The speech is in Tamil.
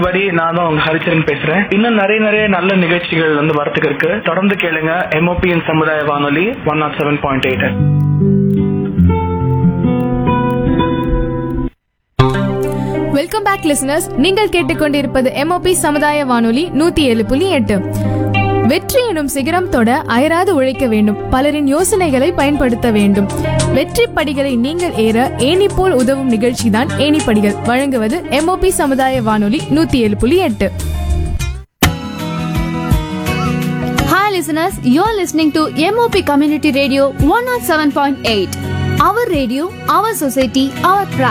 எவ்ரிபடி நான் தான் உங்க ஹரிச்சரன் பேசுறேன் இன்னும் நிறைய நிறைய நல்ல நிகழ்ச்சிகள் வந்து வரத்துக்கு இருக்கு தொடர்ந்து கேளுங்க எம்ஓபிஎன் சமுதாய வானொலி one nought seven point eight welcome back listeners நீங்கள் கேட்டுக்கொண்டிருப்பது எம்ஓபி சமுதாய வானொலி நூத்தி ஏழு புள்ளி எட்டு வெற்றி எனும் சிகரம் தொட அயராது உழைக்க வேண்டும் பலரின் யோசனைகளை பயன்படுத்த வேண்டும் வெற்றி படிகளை நீங்கள் ஏற ஏணி போல் உதவும் நிகழ்ச்சிதான் ஏணிப்படிகள் வழங்குவது எம்ஓபி சமுதாய வானொலி நூத்தி ஏழு புள்ளி எட்டு Hi listeners, you're listening to MOP Community Radio 107.8. Our radio, our society, our pride.